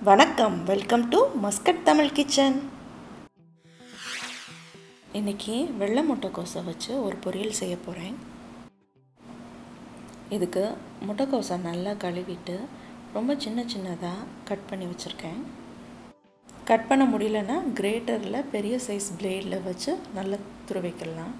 வணக்கம் welcome to Muscat Tamil kitchen இன்றைக்கி வெள்ளை முட்டைக்கோஸை வச்சு ஒரு பொரியல் செய்ய போகிறேன் இதுக்கு முட்டைக்கோஸை நல்லா கழுவிட்டு ரொம்ப சின்ன சின்னதாக கட் பண்ணி வச்சுருக்கேன் கட் பண்ண முடியலன்னா கிரேட்டரில் பெரிய சைஸ் பிளேடில் வச்சு நல்லா துருவிக்கலாம்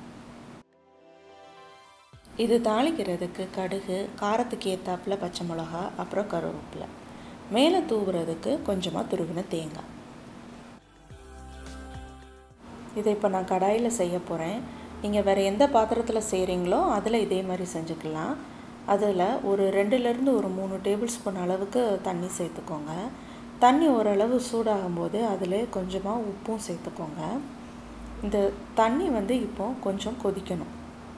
இது தாளிக்கிறதுக்கு கடுகு காரத்துக்கு ஏற்றாப்புல பச்சை மிளகா அப்புறம் கருவேப்பிலை மேலே தூவுறதுக்கு கொஞ்சமாக துருவின தேங்காய் இதை இப்போ நான் கடாயில் செய்ய போகிறேன் நீங்கள் வேறு எந்த பாத்திரத்தில் செய்கிறீங்களோ அதில் இதே மாதிரி செஞ்சுக்கலாம் அதில் ஒரு ரெண்டுலேருந்து ஒரு மூணு டேபிள் ஸ்பூன் அளவுக்கு தண்ணி சேர்த்துக்கோங்க தண்ணி ஓரளவு சூடாகும்போது அதில் கொஞ்சமாக உப்பும் சேர்த்துக்கோங்க இந்த தண்ணி வந்து இப்போ கொஞ்சம் கொதிக்கணும்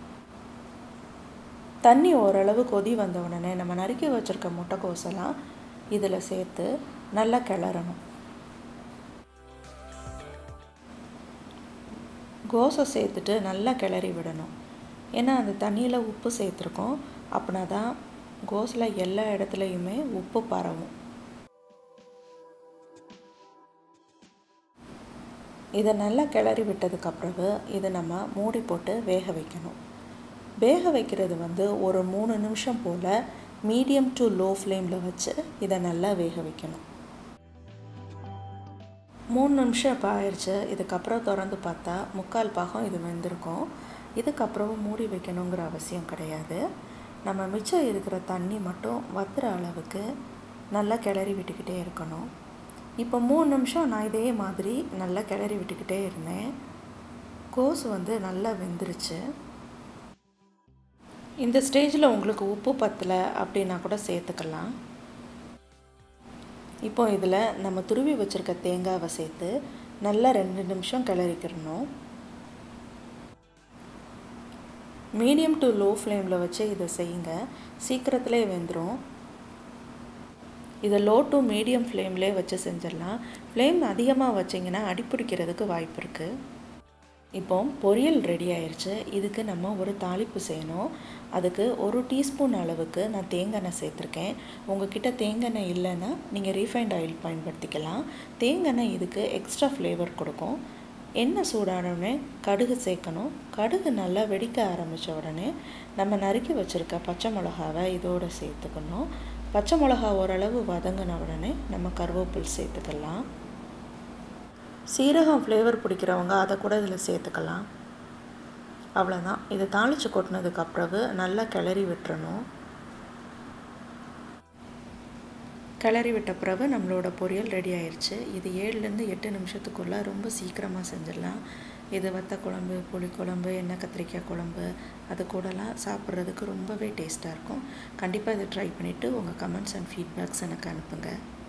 தண்ணி ஓரளவு கொதி வந்த உடனே நம்ம நறுக்கி வச்சுருக்க முட்டைக்கோசெல்லாம் இதில் சேர்த்து நல்லா கிளறணும் கோஸை சேர்த்துட்டு நல்லா கிளறி விடணும் ஏன்னா அந்த தண்ணியில் உப்பு சேர்த்துருக்கோம் அப்படின்னா தான் கோஸில் எல்லா இடத்துலையுமே உப்பு பரவும் இதை நல்லா கிளறி விட்டதுக்கப்புறவு இதை நம்ம மூடி போட்டு வேக வைக்கணும் வேக வைக்கிறது வந்து ஒரு மூணு நிமிஷம் போல் மீடியம் டு லோ ஃப்ளேமில் வச்சு இதை நல்லா வேக வைக்கணும் மூணு நிமிஷம் இப்போ ஆயிடுச்சு இதுக்கப்புறம் திறந்து பார்த்தா முக்கால் பாகம் இது வெந்திருக்கும் இதுக்கப்புறம் மூடி வைக்கணுங்கிற அவசியம் கிடையாது நம்ம மிச்சம் இருக்கிற தண்ணி மட்டும் வத்துற அளவுக்கு நல்லா கிளறி விட்டுக்கிட்டே இருக்கணும் இப்போ மூணு நிமிஷம் நான் இதே மாதிரி நல்லா கிளறி விட்டுக்கிட்டே இருந்தேன் கோஸ் வந்து நல்லா வெந்துருச்சு இந்த ஸ்டேஜில் உங்களுக்கு உப்பு பத்தலை அப்படின்னா கூட சேர்த்துக்கலாம் இப்போ இதில் நம்ம துருவி வச்சுருக்க தேங்காவை சேர்த்து நல்லா ரெண்டு நிமிஷம் கிளறிக்கிறணும் மீடியம் டு லோ ஃப்ளேமில் வச்சு இதை செய்யுங்க சீக்கிரத்திலே வெந்துடும் இதை லோ டு மீடியம் ஃப்ளேம்லேயே வச்சு செஞ்சிடலாம் ஃப்ளேம் அதிகமாக வச்சிங்கன்னா அடிப்பிடிக்கிறதுக்கு வாய்ப்பு இருக்குது இப்போ பொரியல் ரெடி ஆயிடுச்சு இதுக்கு நம்ம ஒரு தாளிப்பு செய்யணும் அதுக்கு ஒரு டீஸ்பூன் அளவுக்கு நான் தேங்காய் எண்ணெய் சேர்த்துருக்கேன் உங்ககிட்ட தேங்காய் எண்ணெய் இல்லைன்னா நீங்கள் ரீஃபைண்ட் ஆயில் பயன்படுத்திக்கலாம் தேங்காய் எண்ணெய் இதுக்கு எக்ஸ்ட்ரா ஃப்ளேவர் கொடுக்கும் எண்ணெய் சூடானோடனே கடுகு சேர்க்கணும் கடுகு நல்லா வெடிக்க ஆரம்பித்த உடனே நம்ம நறுக்கி வச்சுருக்க பச்சை மிளகாவை இதோடு சேர்த்துக்கணும் பச்சை மிளகா ஓரளவு வதங்கின உடனே நம்ம கருவேப்பில் சேர்த்துக்கலாம் சீரகம் ஃப்ளேவர் பிடிக்கிறவங்க அதை கூட இதில் சேர்த்துக்கலாம் அவ்வளோதான் இதை தாளித்து கொட்டினதுக்கு அப்புறவு நல்லா கிளறி விட்டுறணும் கிளறி விட்ட பிறகு நம்மளோட பொரியல் ரெடி ஆயிடுச்சு இது ஏழுலேருந்து எட்டு நிமிஷத்துக்குள்ளே ரொம்ப சீக்கிரமாக செஞ்சிடலாம் இது வத்த குழம்பு புளிக்குழம்பு எண்ணெய் கத்திரிக்காய் குழம்பு அது கூடலாம் சாப்பிட்றதுக்கு ரொம்பவே டேஸ்ட்டாக இருக்கும் கண்டிப்பாக இதை ட்ரை பண்ணிவிட்டு உங்கள் கமெண்ட்ஸ் அண்ட் ஃபீட்பேக்ஸ் எனக்கு அனுப்புங்க